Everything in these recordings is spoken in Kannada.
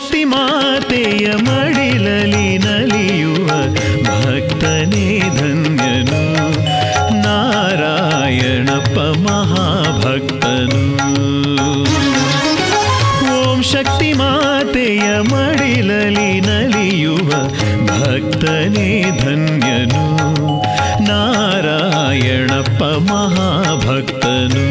ಶಕ್ತಿ ಮಾತೆಯ ಮಡಿಲಲಿ ನಲಿಯುವ ಭಕ್ತನೇ ಧನ್ಯನು ನಾರಾಯಣಪ್ಪ ಮಹಾಭಕ್ತನು ಓಂ ಶಕ್ತಿ ಮಾತೆಯ ಮಡಿಲಲಿ ನಲಿಯುವ ಭಕ್ತನೇ ಧನ್ಯನು ನಾರಾಯಣಪ್ಪ ಮಹಾಭಕ್ತನು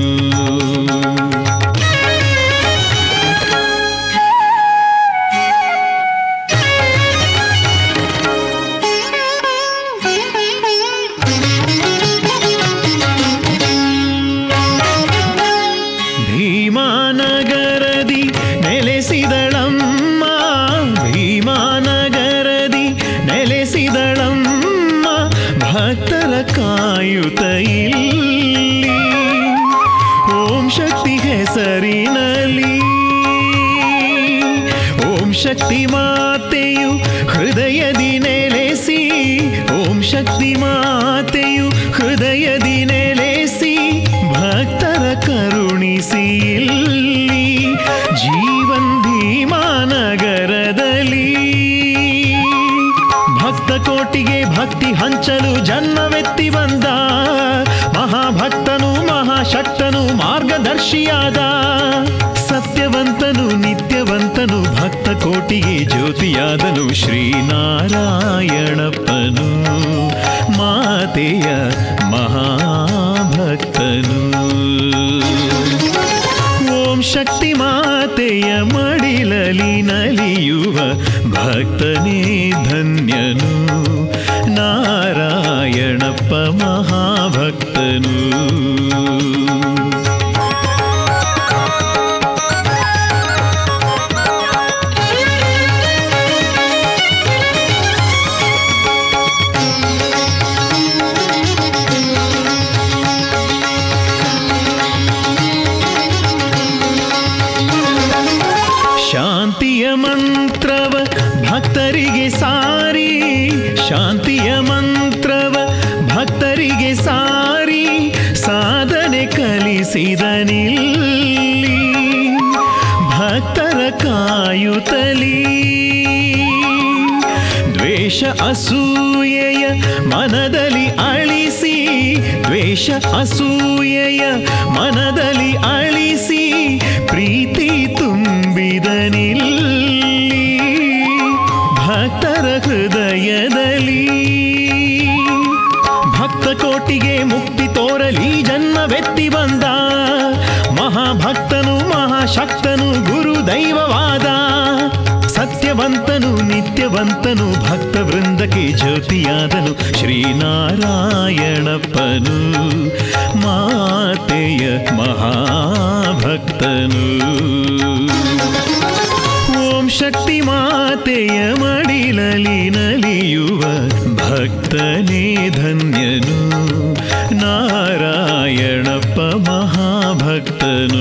ಭೀಮಾನಗರದಿ ನೆಲೆಸಿದಳಮ್ಮ ಭೀಮಾನಗರದಿ ನೆಲೆಸಿದಳಮ್ಮ ಭಕ್ತರ ಕಾಯುತ ಇಲ್ಲಿ ಓಂ ಶಕ್ತಿ ಹೆಸರಿನಲ್ಲಿ ಓಂ ಶಕ್ತಿ ಮಾತೆಯು ಹೃದಯದಿ ನೆಲೆಸಿ ಓಂ ಶಕ್ತಿ ಮಾತೆಯು ಹೃದಯದಿ ನೆಲೆಸಿ ಭಕ್ತರ ಕರುಣಿಸಿ ಇಲ್ಲಿ ಜೀವನ್ ಭೀಮಾನಗರದಲ್ಲಿ ಭಕ್ತ ಕೋಟಿಗೆ ಭಕ್ತಿ ಹಂಚಲು ಜನ್ಮವೆತ್ತಿ ಬಂದ ಮಹಾಭಕ್ತನು ಮಹಾಶಕ್ತನು ಮಾರ್ಗದರ್ಶಿಯಾದ ಸತ್ಯವಂತನು ನಿತ್ಯವಂತನು ಭಕ್ತ ಕೋಟಿಗೆ ಜ್ಯೋತಿಯಾದನು ಶ್ರೀನಾರಾಯಣಪ್ಪನು ಮಾತೆಯ ಮಹಾಭಕ್ತನು ಓಂ ಶಕ್ತಿ ಮಾತೆಯ ಮಡಿಲಲಿ ನಲಿಯುವ ಭಕ್ತನೇ ಧನ್ಯನು ನಾರಾಯಣಪ್ಪ ಮಹಾಭಕ್ತನು ಶಾಂತಿಯ ಮಂತ್ರವ ಭಕ್ತರಿಗೆ ಸಾರಿ ಶಾಂತಿಯ ಮಂತ್ರವ ಭಕ್ತರಿಗೆ ಸಾರಿ ಸಾಧನೆ ಕಲಿಸಿದನಿಲ್ಲಿ ಭಕ್ತರ ಕಾಯುತ್ತಲಿ ದ್ವೇಷ ಅಸೂಯೆಯ ಮನದಲ್ಲಿ ಅಳಿಸಿ ದ್ವೇಷ ಅಸೂಯೆಯ ಮನದಲ್ಲಿ ಅಳಿಸಿ ಪ್ರೀತಿ ತುಂಬಿದನಿಲ್ಲಿ ಭಕ್ತರ ಹೃದಯದಲ್ಲಿ ಭಕ್ತ ಕೋಟಿಗೆ ಮುಕ್ತಿ ತೋರಲಿ ಜನ್ಮವೆತ್ತಿ ಬಂದ ಮಹಾಭಕ್ತನು ಮಹಾಶಕ್ತನು ಗುರು ದೈವವಾದ ಸತ್ಯವಂತನು ನಿತ್ಯವಂತನು ಭಕ್ತ ವೃಂದಕ್ಕೆ ಜ್ಯೋತಿಯಾದನು ಶ್ರೀನಾರಾಯಣಪ್ಪನು ಮಾತೆಯ ಮಹಾಭಕ್ತನು ಓಂ ಶಕ್ತಿ ಮಾತೆಯ ಮಡಿಲಲಿ ನಲಿಯುವ ಭಕ್ತನೇ ಧನ್ಯನು ನಾರಾಯಣಪ್ಪ ಮಹಾಭಕ್ತನು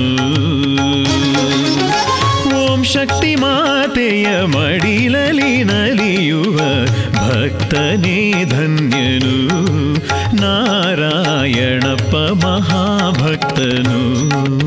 ಓಂ ಶಕ್ತಿ ಮಾತೆಯ ಮಡಿಲಲಿ ನಲಿಯುವ ಭಕ್ತನೇ ಧನ್ಯನು ನಾರಾಯಣಪ್ಪ ಮಹಾಭಕ್ತನು